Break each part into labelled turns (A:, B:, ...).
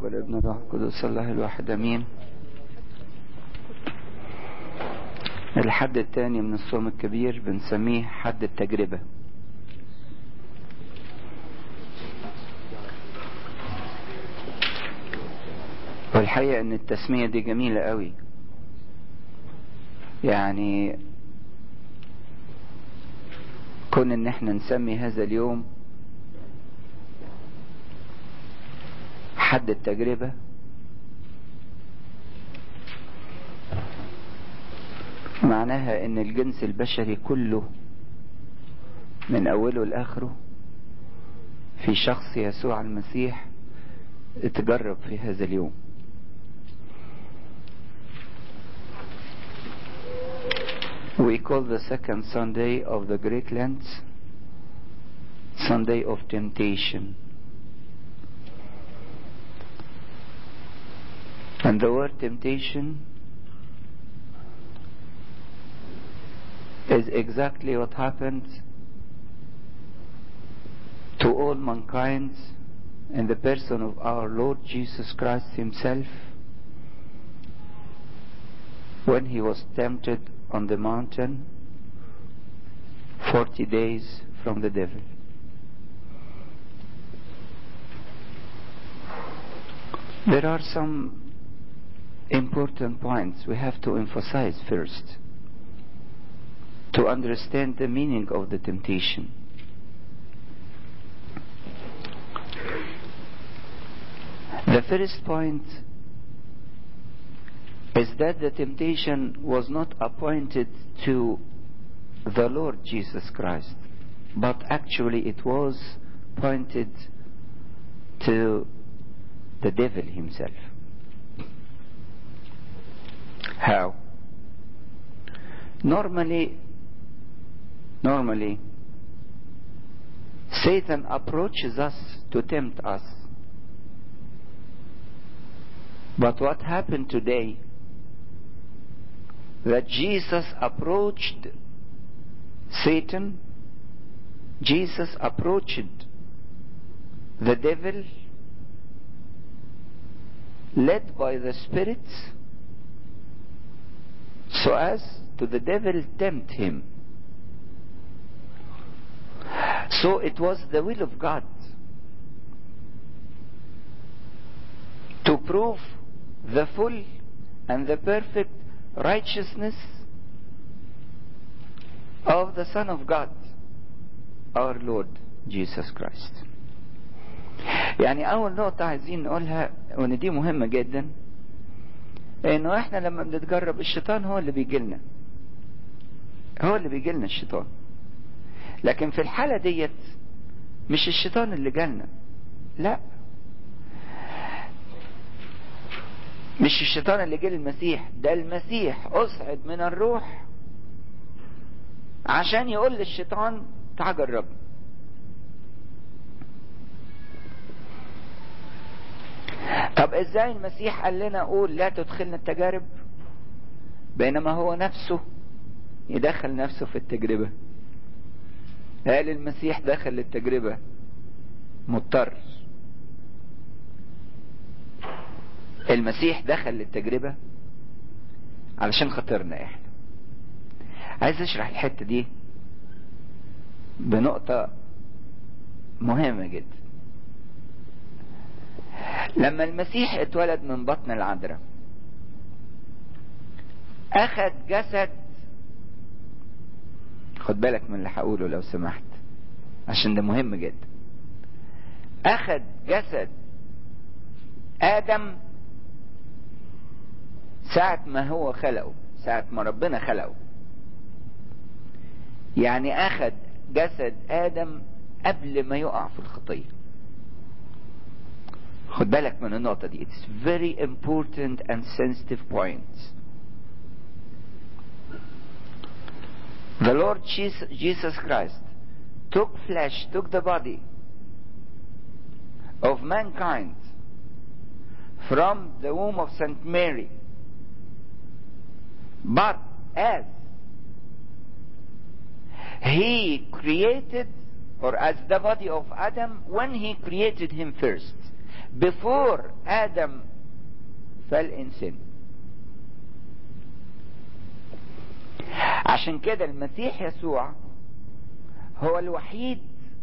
A: الاب والابن والروح القدس الله الواحد امين الحد الثاني من الصوم الكبير بنسميه حد التجربة والحقيقة ان التسمية دي جميلة قوي يعني كون ان احنا نسمي هذا اليوم حد التجربة معناها ان الجنس البشري كله من اوله لاخره في شخص يسوع المسيح اتجرب في هذا اليوم We call the second Sunday of the Great Lent Sunday of Temptation. And the word temptation is exactly what happened to all mankind in the person of our Lord Jesus Christ Himself when He was tempted on the mountain 40 days from the devil. There are some important points we have to emphasize first to understand the meaning of the temptation. The first point is that the temptation was not appointed to the Lord Jesus Christ, but actually it was pointed to the devil himself. How? Normally, normally, Satan approaches us to tempt us. But what happened today? That Jesus approached Satan, Jesus approached the devil, led by the spirits, so as to the devil tempt him. So it was the will of God to prove the full and the perfect righteousness of the Son of God, our Lord Jesus Christ. يعني أول نقطة عايزين نقولها وإن دي مهمة جدا إنه إحنا لما بنتجرب الشيطان هو اللي بيجي لنا هو اللي بيجي لنا الشيطان لكن في الحالة ديت مش الشيطان اللي جالنا لا مش الشيطان اللي جه المسيح ده المسيح أصعد من الروح عشان يقول للشيطان تعال جرب طب ازاي المسيح قال لنا قول لا تدخلنا التجارب بينما هو نفسه يدخل نفسه في التجربة قال المسيح دخل التجربة مضطر المسيح دخل للتجربة علشان خاطرنا احنا عايز اشرح الحتة دي بنقطة مهمة جدا لما المسيح اتولد من بطن العذراء اخذ جسد خد بالك من اللي هقوله لو سمحت عشان ده مهم جدا اخذ جسد ادم ساعة ما هو خلقه ساعة ما ربنا خلقه يعني اخذ جسد ادم قبل ما يقع في الخطية خد بالك من النقطة دي it's very important and sensitive point the Lord Jesus Christ took flesh took the body of mankind from the womb of Saint Mary but as he created or as the body of Adam when he created him first before Adam fell in sin عشان كده المسيح يسوع هو الوحيد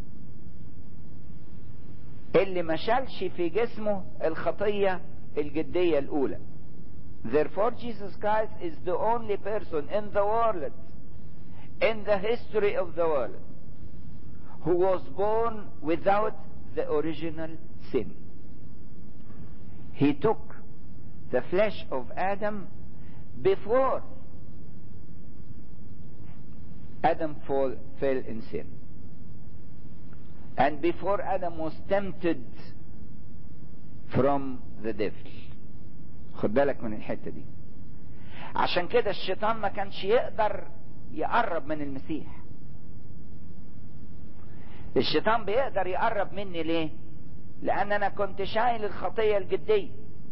A: اللي ما شالش في جسمه الخطية الجدية الأولى Therefore Jesus Christ is the only person in the world, in the history of the world, who was born without the original sin. He took the flesh of Adam before Adam fall, fell in sin. And before Adam was tempted from the devil. خد بالك من الحتة دي. عشان كده الشيطان ما كانش يقدر يقرب من المسيح. الشيطان بيقدر يقرب مني ليه؟ لأن أنا كنت شايل الخطية الجدية.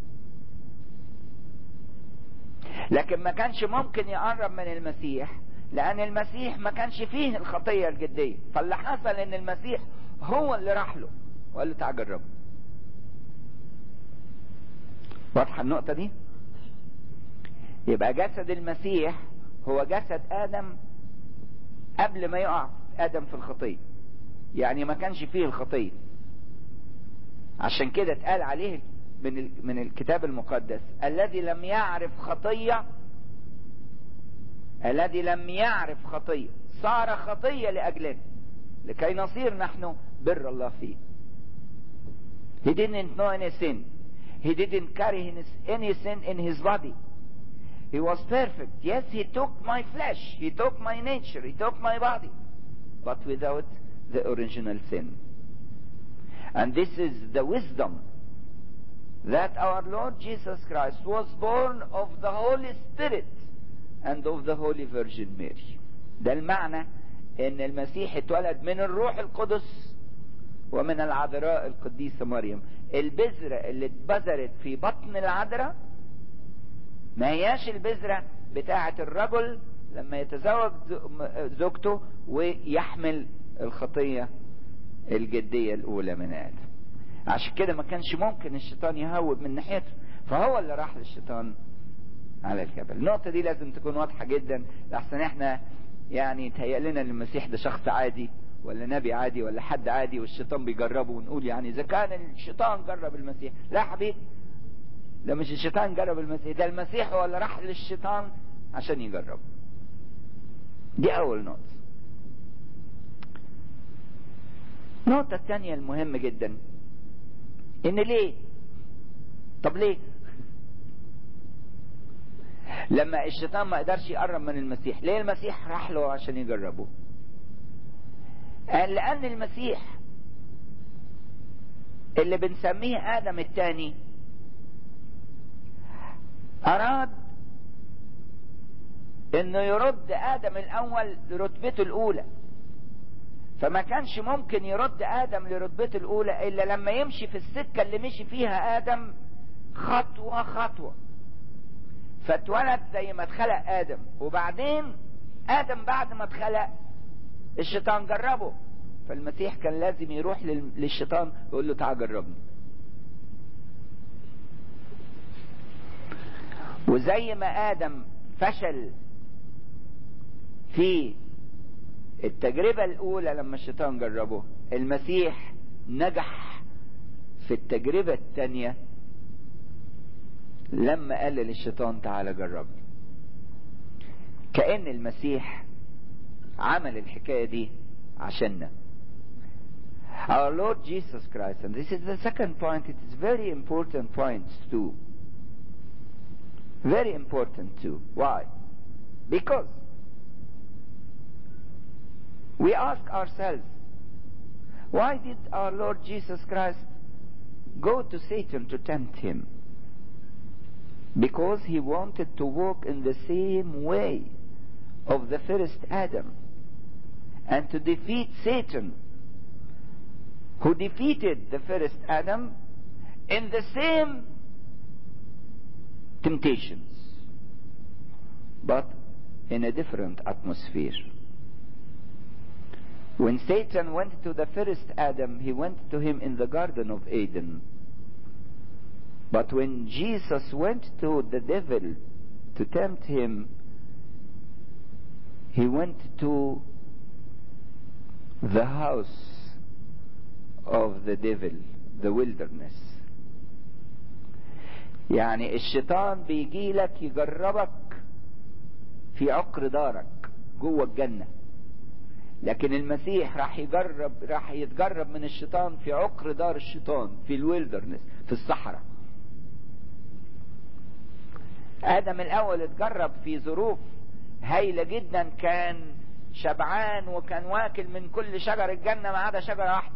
A: لكن ما كانش ممكن يقرب من المسيح لأن المسيح ما كانش فيه الخطية الجدية فاللي حصل إن المسيح هو اللي راح له وقال له تعال جربه واضحة النقطة دي يبقى جسد المسيح هو جسد آدم قبل ما يقع آدم في الخطية يعني ما كانش فيه الخطية عشان كده اتقال عليه من من الكتاب المقدس الذي لم يعرف خطيه الذي لم يعرف خطيه صار خطيه لاجلنا لكي نصير نحن بر الله فيه He didn't know any sin. He didn't carry any sin in his body. He was perfect. Yes, he took my flesh. He took my nature. He took my body. But without the original sin. And this is the wisdom that our Lord Jesus Christ was born of the Holy Spirit and of the Holy Virgin Mary. ده المعنى ان المسيح اتولد من الروح القدس ومن العذراء القديسة مريم البذرة اللي اتبذرت في بطن العذراء ما هياش البذرة بتاعة الرجل لما يتزوج زوجته ويحمل الخطية الجدية الأولى من آدم عشان كده ما كانش ممكن الشيطان يهوب من ناحيته فهو اللي راح للشيطان على الجبل النقطة دي لازم تكون واضحة جدا لحسن احنا يعني تهيأ لنا ان المسيح ده شخص عادي ولا نبي عادي ولا حد عادي والشيطان بيجربه ونقول يعني اذا كان الشيطان جرب المسيح لا حبيبي ده مش الشيطان جرب المسيح ده المسيح هو اللي راح للشيطان عشان يجربه دي اول نقطة النقطة الثانية المهمة جدا ان ليه طب ليه لما الشيطان ما قدرش يقرب من المسيح ليه المسيح راح له عشان يجربه قال لان المسيح اللي بنسميه ادم الثاني اراد انه يرد ادم الاول لرتبته الاولى فما كانش ممكن يرد ادم لرتبته الاولى الا لما يمشي في السكه اللي مشي فيها ادم خطوه خطوه فاتولد زي ما اتخلق ادم وبعدين ادم بعد ما اتخلق الشيطان جربه فالمسيح كان لازم يروح للشيطان يقول له تعال جربني وزي ما ادم فشل في التجربة الأولى لما الشيطان جربه المسيح نجح في التجربة الثانية لما قال للشيطان تعالى جربني كأن المسيح عمل الحكاية دي عشاننا Our Lord Jesus Christ, and this is the second point, it is very important point too. Very important too. Why? Because we ask ourselves, why did our Lord Jesus Christ go to Satan to tempt him? Because he wanted to walk in the same way of the first Adam and to defeat Satan, who defeated the first Adam in the same temptations, but in a different atmosphere. When Satan went to the first Adam, he went to him in the Garden of Eden But when Jesus went to the devil to tempt him, he went to the house of the devil, the wilderness. يعني الشيطان بيجي لك يجربك في عقر دارك جوه الجنة لكن المسيح راح يجرب راح يتجرب من الشيطان في عقر دار الشيطان في الويلدرنس في الصحراء ادم الاول اتجرب في ظروف هايله جدا كان شبعان وكان واكل من كل شجر الجنه ما عدا شجره واحده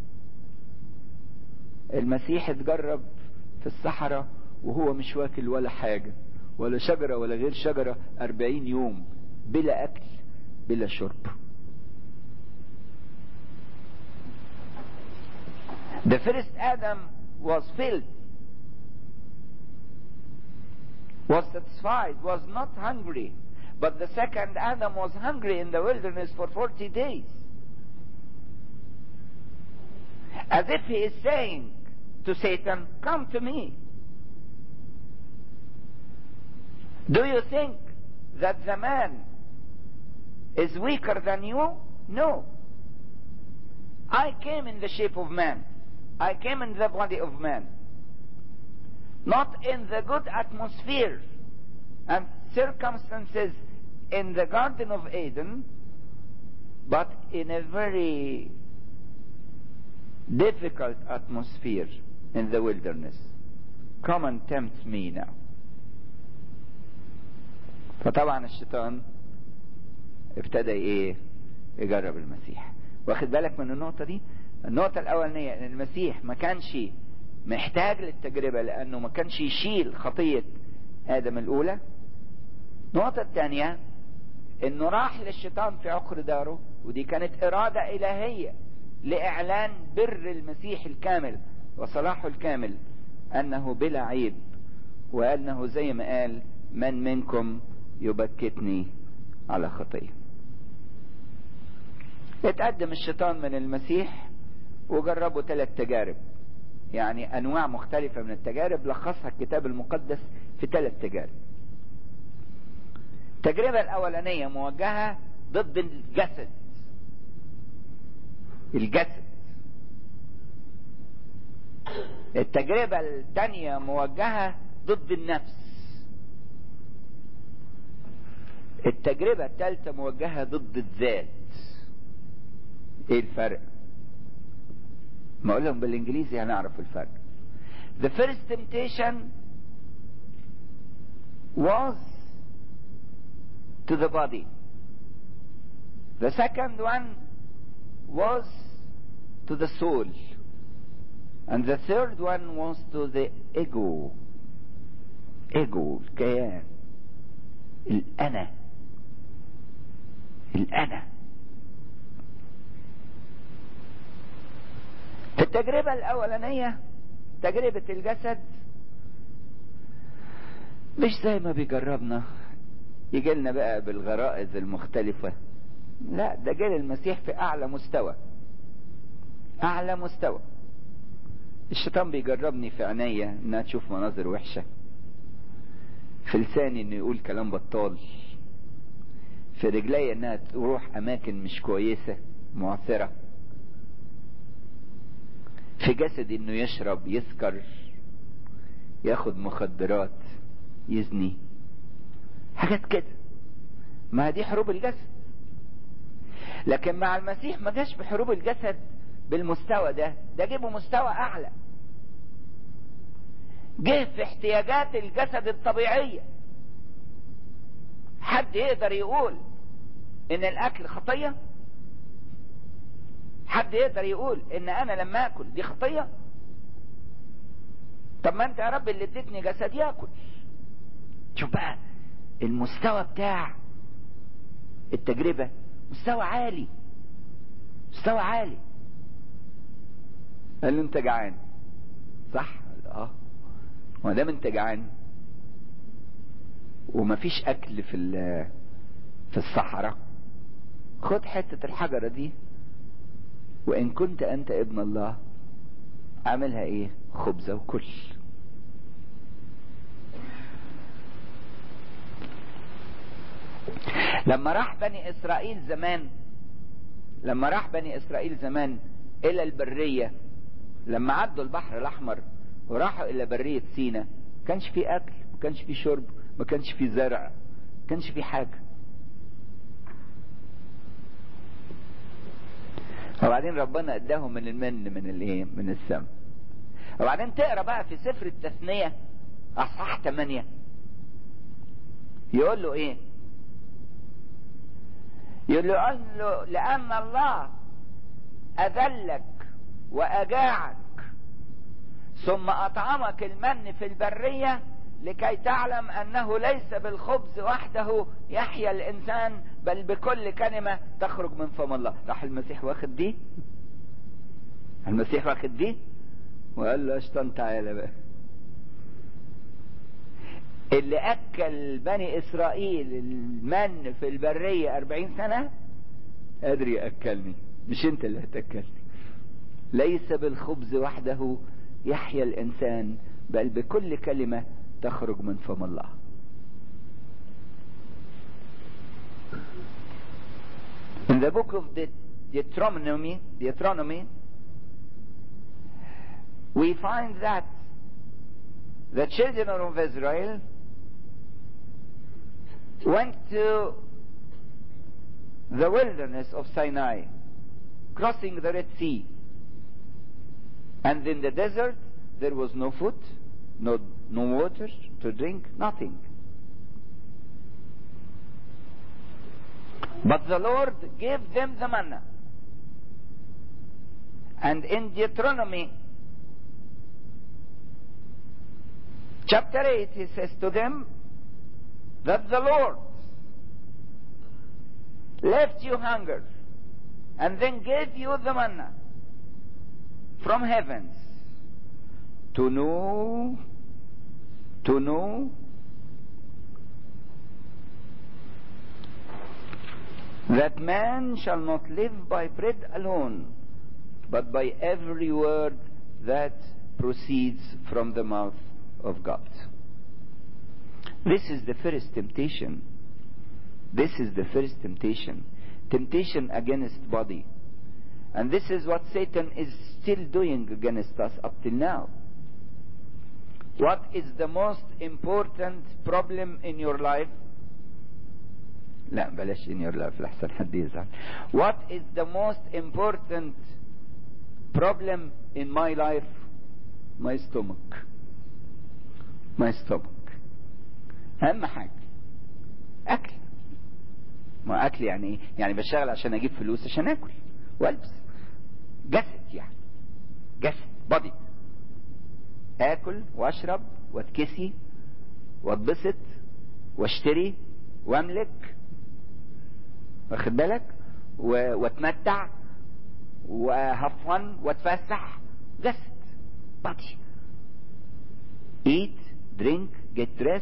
A: المسيح اتجرب في الصحراء وهو مش واكل ولا حاجه ولا شجره ولا غير شجره أربعين يوم بلا اكل بلا شرب The first Adam was filled, was satisfied, was not hungry. But the second Adam was hungry in the wilderness for 40 days. As if he is saying to Satan, Come to me. Do you think that the man is weaker than you? No. I came in the shape of man. I came in the body of man. Not in the good atmosphere and circumstances in the Garden of Eden, but in a very difficult atmosphere in the wilderness. Come and tempt me now. فطبعا الشيطان ابتدى ايه يجرب المسيح واخد بالك من النقطة دي النقطة الأولانية إن المسيح ما كانش محتاج للتجربة لأنه ما كانش يشيل خطية آدم الأولى النقطة الثانية إنه راح للشيطان في عقر داره ودي كانت إرادة إلهية لإعلان بر المسيح الكامل وصلاحه الكامل أنه بلا عيب وأنه زي ما قال من منكم يبكتني على خطيه اتقدم الشيطان من المسيح وجربوا ثلاث تجارب يعني انواع مختلفة من التجارب لخصها الكتاب المقدس في ثلاث تجارب التجربة الاولانية موجهة ضد الجسد الجسد التجربة الثانية موجهة ضد النفس التجربة الثالثة موجهة ضد الذات ايه الفرق ما اقول لهم بالانجليزي هنعرف الفرق the first temptation was to the body the second one was to the soul and the third one was to the ego ego الكيان الانا الانا في التجربة الأولانية تجربة الجسد مش زي ما بيجربنا يجي لنا بقى بالغرائز المختلفة لا ده جه المسيح في أعلى مستوى أعلى مستوى الشيطان بيجربني في عينيا انها تشوف مناظر وحشة في لساني انه يقول كلام بطال في رجلي انها تروح اماكن مش كويسة معثرة في جسدي انه يشرب يسكر ياخد مخدرات يزني حاجات كده ما دي حروب الجسد لكن مع المسيح ما جاش بحروب الجسد بالمستوى ده ده جيبه مستوى اعلى جه في احتياجات الجسد الطبيعية حد يقدر يقول ان الاكل خطية حد يقدر يقول ان انا لما اكل دي خطية طب ما انت يا رب اللي اديتني جسد ياكل شوف بقى المستوى بتاع التجربة مستوى عالي مستوى عالي قال له انت جعان صح اه ما دام انت جعان ومفيش اكل في في الصحراء خد حتة الحجرة دي وان كنت انت ابن الله اعملها ايه خبزة وكل لما راح بني اسرائيل زمان لما راح بني اسرائيل زمان الى البرية لما عدوا البحر الاحمر وراحوا الى برية سينا كانش في اكل ما كانش في شرب ما كانش في زرع ما كانش في حاجة وبعدين ربنا اداهم من المن من الايه من السماء وبعدين تقرا بقى في سفر التثنية اصحاح 8 يقول له ايه يقول له لان الله اذلك واجاعك ثم اطعمك المن في البرية لكي تعلم انه ليس بالخبز وحده يحيا الانسان بل بكل كلمة تخرج من فم الله راح المسيح واخد دي المسيح واخد دي وقال له اشطن تعالى بقى اللي اكل بني اسرائيل المن في البرية اربعين سنة قادر يأكلني مش انت اللي هتأكلني ليس بالخبز وحده يحيا الانسان بل بكل كلمة تخرج من فم الله In the book of the Deuteronomy, Deuteronomy, we find that the children of Israel went to the wilderness of Sinai, crossing the Red Sea. And in the desert, there was no food, no, no water to drink, nothing. But the Lord gave them the manna. And in Deuteronomy chapter 8, he says to them that the Lord left you hunger and then gave you the manna from heavens to know, to know that man shall not live by bread alone, but by every word that proceeds from the mouth of God. This is the first temptation. This is the first temptation. Temptation against body. And this is what Satan is still doing against us up till now. What is the most important problem in your life? لا بلاش in your life لحسن حد يزعل. What is the most important problem in my life? My stomach. My stomach. أهم حاجة أكل. ما أكل يعني إيه؟ يعني بشتغل عشان أجيب فلوس عشان آكل وألبس. جسد يعني. جسد بادي. آكل وأشرب وأتكسي وأتبسط وأشتري وأملك واخد بالك و... واتمتع وهفن واتفسح جسد بادي eat drink get dress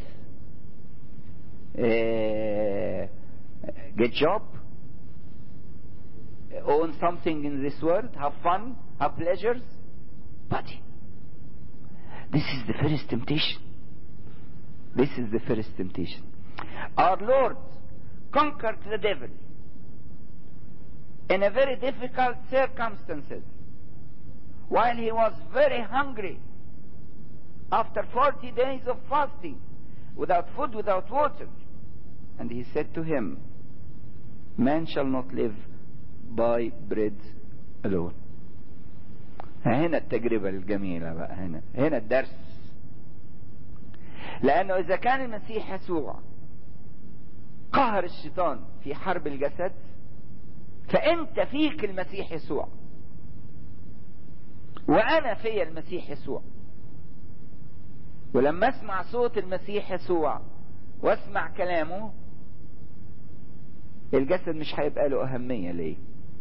A: uh, get job own something in this world have fun have pleasures body this is the first temptation this is the first temptation our lord conquered the devil in a very difficult circumstances while he was very hungry after 40 days of fasting without food without water and he said to him man shall not live by bread alone هنا التجربة الجميلة بقى هنا هنا الدرس لأنه إذا كان المسيح يسوع قهر الشيطان في حرب الجسد فأنت فيك المسيح يسوع وأنا في المسيح يسوع ولما اسمع صوت المسيح يسوع واسمع كلامه الجسد مش هيبقى له أهمية ليه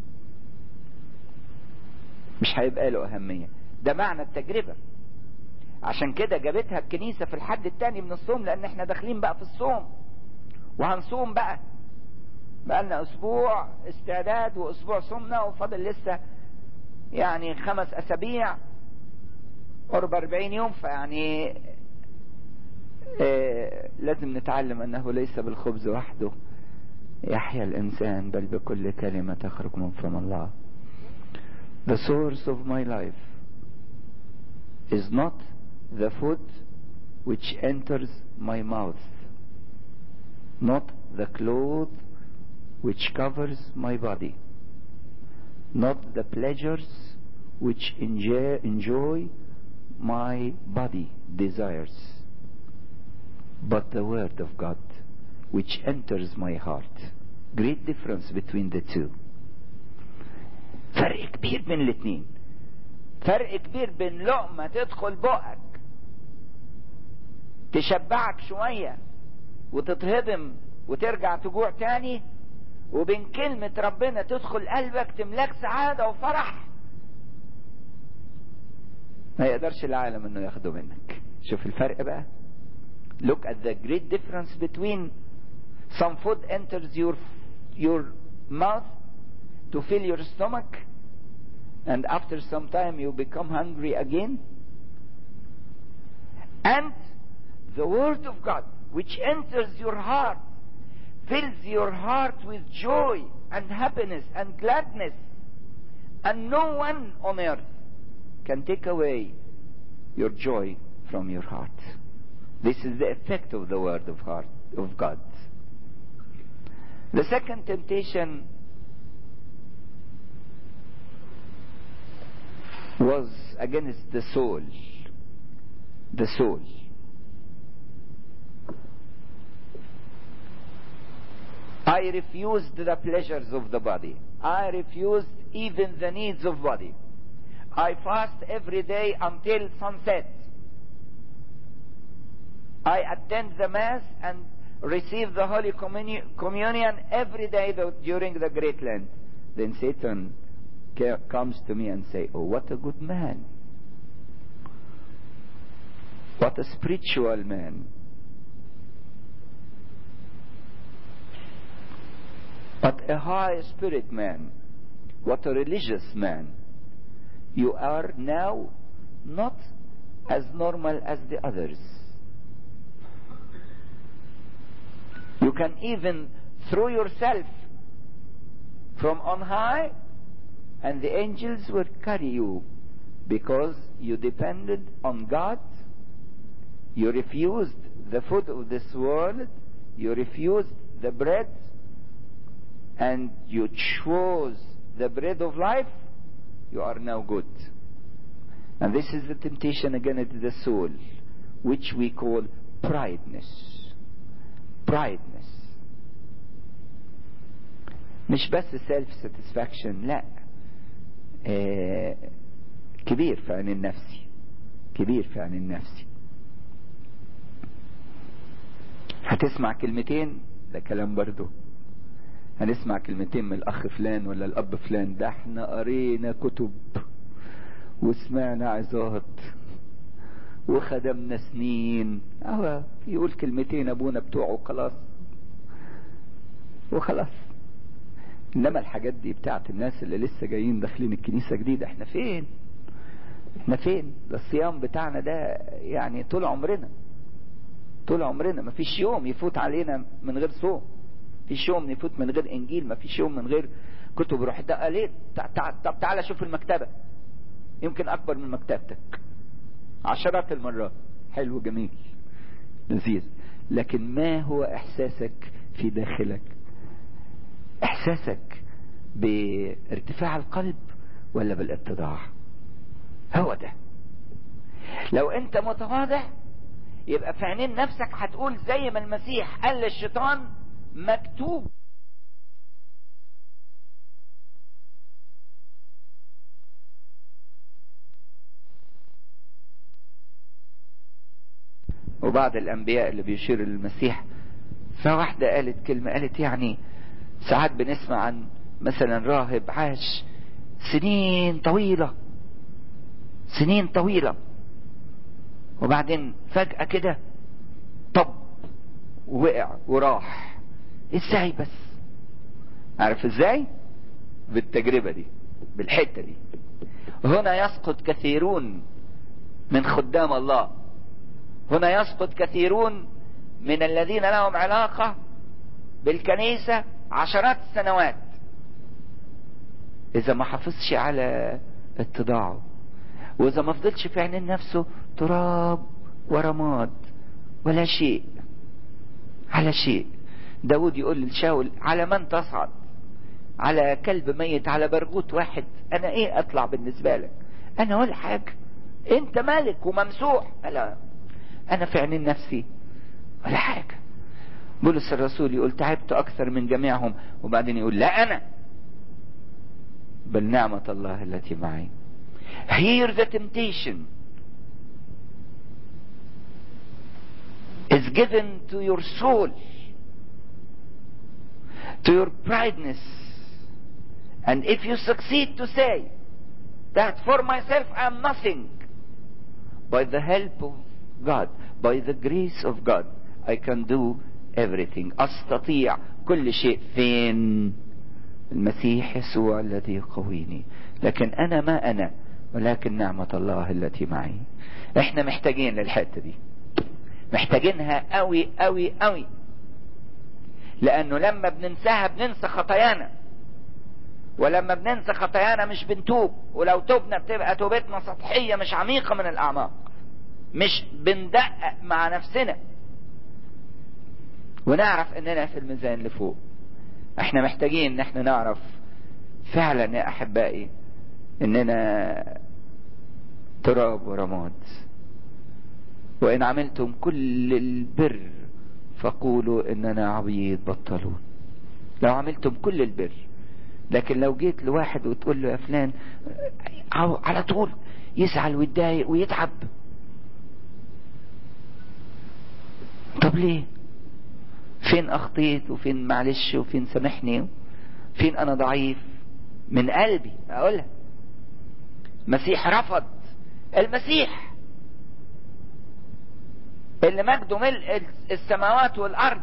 A: مش هيبقى له أهمية ده معنى التجربة عشان كده جابتها الكنيسة في الحد التاني من الصوم لأن احنا داخلين بقى في الصوم وهنصوم بقى بقالنا أسبوع استعداد وأسبوع صمنا وفاضل لسه يعني خمس أسابيع قرب 40 يوم فيعني آه لازم نتعلم أنه ليس بالخبز وحده يحيا الإنسان بل بكل كلمة تخرج من فم الله The source of my life is not the food which enters my mouth, not the cloth which covers my body, not the pleasures which enjoy, enjoy my body desires, but the word of God which enters my heart. Great difference between the two. فرق كبير بين الاثنين فرق كبير بين لقمة تدخل بقك تشبعك شوية وتتهضم وترجع تجوع تاني وبين كلمة ربنا تدخل قلبك تملاك سعادة وفرح ما يقدرش العالم انه ياخده منك شوف الفرق بقى look at the great difference between some food enters your your mouth to fill your stomach and after some time you become hungry again and the word of God which enters your heart fills your heart with joy and happiness and gladness and no one on earth can take away your joy from your heart this is the effect of the word of heart of God the second temptation was against the soul. The soul. I refused the pleasures of the body. I refused even the needs of body. I fast every day until sunset. I attend the Mass and receive the Holy Communi- Communion every day th- during the Great Lent. Then Satan ca- comes to me and say, "Oh, what a good man! What a spiritual man! What a high spirit man! What a religious man! You are now not as normal as the others." You can even throw yourself from on high and the angels will carry you because you depended on God. You refused the food of this world. You refused the bread and you chose the bread of life. You are now good. And this is the temptation again to the soul, which we call prideness. Prideness. مش بس سيلف ساتسفاكشن لا آه كبير في عين النفسي كبير في عين النفسي هتسمع كلمتين ده كلام برضو هنسمع كلمتين من الاخ فلان ولا الاب فلان ده احنا قرينا كتب وسمعنا عظات وخدمنا سنين اهو يقول كلمتين ابونا بتوعه خلاص وخلاص انما الحاجات دي بتاعت الناس اللي لسه جايين داخلين الكنيسه جديده احنا فين احنا فين ده الصيام بتاعنا ده يعني طول عمرنا طول عمرنا ما فيش يوم يفوت علينا من غير صوم فيش يوم يفوت من غير انجيل ما فيش يوم من غير كتب روح ده ليه تع- تع- طب تعالى شوف المكتبه يمكن اكبر من مكتبتك عشرات المرات حلو جميل لذيذ لكن ما هو احساسك في داخلك احساسك بارتفاع القلب ولا بالاتضاع هو ده لو انت متواضع يبقى في عينين نفسك هتقول زي ما المسيح قال للشيطان مكتوب وبعض الانبياء اللي بيشير للمسيح فواحدة قالت كلمة قالت يعني ساعات بنسمع عن مثلا راهب عاش سنين طويلة سنين طويلة وبعدين فجأة كده طب ووقع وراح ازاي بس عارف ازاي بالتجربة دي بالحتة دي هنا يسقط كثيرون من خدام الله هنا يسقط كثيرون من الذين لهم علاقة بالكنيسة عشرات السنوات اذا ما حافظش على اتضاعه واذا ما فضلش في عينين نفسه تراب ورماد ولا شيء على شيء داود يقول لشاول على من تصعد على كلب ميت على برغوت واحد انا ايه اطلع بالنسبة لك انا ولا حاجة انت مالك وممسوح لا انا في عينين نفسي ولا حاجة بولس الرسول يقول تعبت اكثر من جميعهم وبعدين يقول لا انا بل نعمة الله التي معي Here the temptation is given to your soul, to your prideness. And if you succeed to say that for myself I am nothing, by the help of God, by the grace of God, I can do everything. أستطيع كل شيء فين؟ المسيح يسوع الذي يقويني. لكن أنا ما أنا ولكن نعمة الله التي معي. احنا محتاجين للحتة دي. محتاجينها قوي قوي قوي. لأنه لما بننساها بننسى خطايانا. ولما بننسى خطايانا مش بنتوب ولو توبنا بتبقى توبتنا سطحية مش عميقة من الأعماق مش بندقق مع نفسنا ونعرف اننا في الميزان لفوق احنا محتاجين ان احنا نعرف فعلا يا احبائي اننا تراب ورماد وان عملتم كل البر فقولوا اننا عبيد بطلون لو عملتم كل البر لكن لو جيت لواحد وتقول له يا فلان على طول يزعل ويتضايق ويتعب طب ليه فين اخطيت وفين معلش وفين سامحني فين انا ضعيف من قلبي اقولها المسيح رفض المسيح اللي مجده ملء السماوات والارض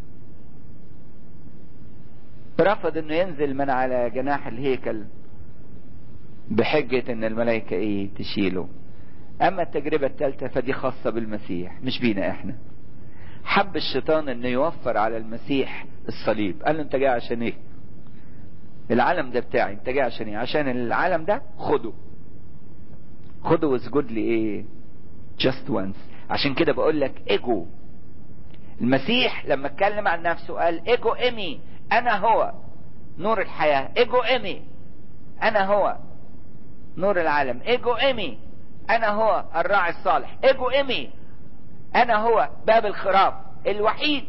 A: رفض انه ينزل من على جناح الهيكل بحجة ان الملائكة ايه تشيله اما التجربة الثالثة فدي خاصة بالمسيح مش بينا احنا حب الشيطان انه يوفر على المسيح الصليب قال له انت جاي عشان ايه العالم ده بتاعي انت جاي عشان ايه عشان العالم ده خده خده واسجد لي ايه just once عشان كده بقول لك ايجو المسيح لما اتكلم عن نفسه قال ايجو امي انا هو نور الحياة ايجو امي انا هو نور العالم ايجو امي انا هو الراعي الصالح ايجو امي انا هو باب الخراف الوحيد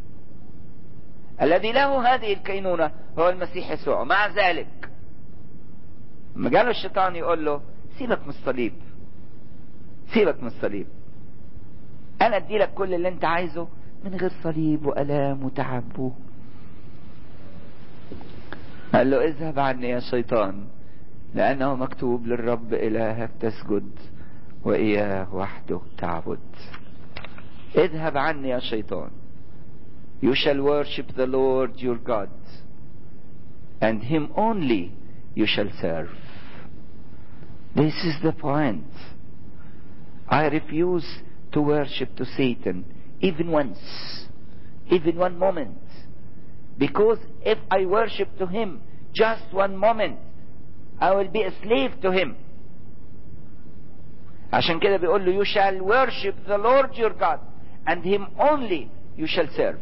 A: الذي له هذه الكينونة هو المسيح يسوع مع ذلك لما جاله الشيطان يقول له سيبك من الصليب سيبك من الصليب انا ادي لك كل اللي انت عايزه من غير صليب والام وتعب قال له اذهب عني يا شيطان لانه مكتوب للرب الهك تسجد واياه وحده تعبد اذهب عني يا شيطان You shall worship the Lord your God and him only you shall serve. This is the point. I refuse to worship to Satan even once, even one moment. Because if I worship to him just one moment, I will be a slave to him. عشان كده بيقول له you shall worship the Lord your God and him only you shall serve.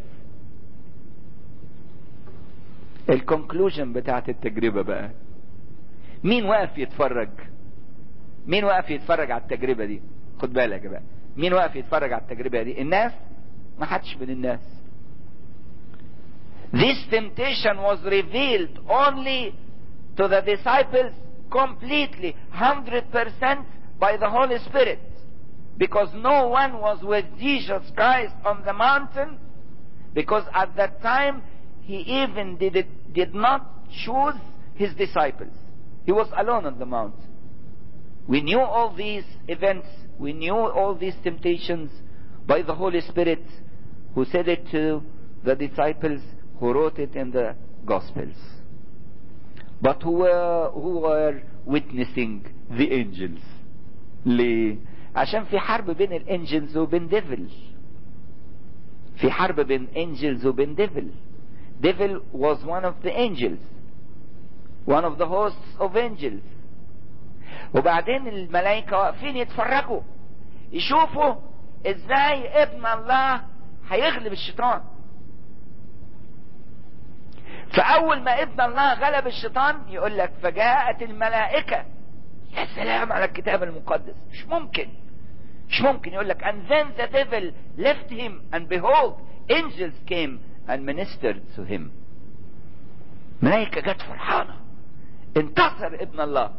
A: الكونكلوجن بتاعت التجربة بقى مين واقف يتفرج مين واقف يتفرج على التجربة دي خد بالك بقى مين واقف يتفرج على التجربة دي الناس ما حدش من الناس This temptation was revealed only to the disciples completely, 100% by the Holy Spirit. Because no one was with Jesus Christ on the mountain, because at that time he even did, it, did not choose his disciples. He was alone on the mountain. We knew all these events, we knew all these temptations by the Holy Spirit who said it to the disciples who wrote it in the Gospels. But who were, who were witnessing the angels. ليه؟ عشان في حرب بين الانجلز وبين ديفل. في حرب بين انجلز وبين ديفل. devil was one of the angels one of the hosts of angels وبعدين الملائكة واقفين يتفرجوا يشوفوا ازاي ابن الله هيغلب الشيطان فاول ما ابن الله غلب الشيطان يقول لك فجاءت الملائكة يا سلام على الكتاب المقدس مش ممكن مش ممكن يقول لك and then the devil left him and behold angels came and ministered to him ملائكة جت فرحانة انتصر ابن الله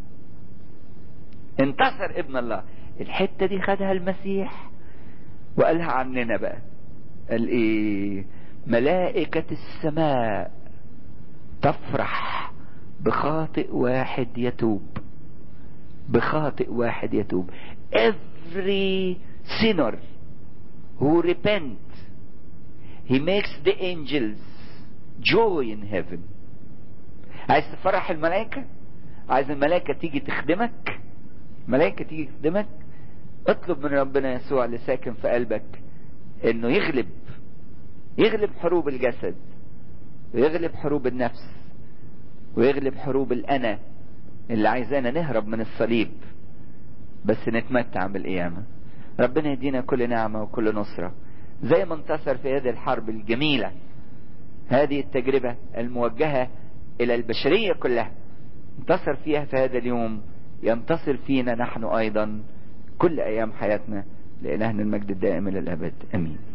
A: انتصر ابن الله الحتة دي خدها المسيح وقالها عننا بقى قال ايه ملائكة السماء تفرح بخاطئ واحد يتوب بخاطئ واحد يتوب every sinner who repent he makes the angels joy in heaven عايز تفرح الملائكة عايز الملائكة تيجي تخدمك ملائكة تيجي تخدمك اطلب من ربنا يسوع اللي ساكن في قلبك انه يغلب يغلب حروب الجسد ويغلب حروب النفس ويغلب حروب الانا اللي عايزانا نهرب من الصليب بس نتمتع بالقيامة ربنا يدينا كل نعمة وكل نصرة زي ما انتصر في هذه الحرب الجميلة هذه التجربة الموجهة إلى البشرية كلها انتصر فيها في هذا اليوم ينتصر فينا نحن أيضا كل أيام حياتنا لإلهنا المجد الدائم إلى الأبد أمين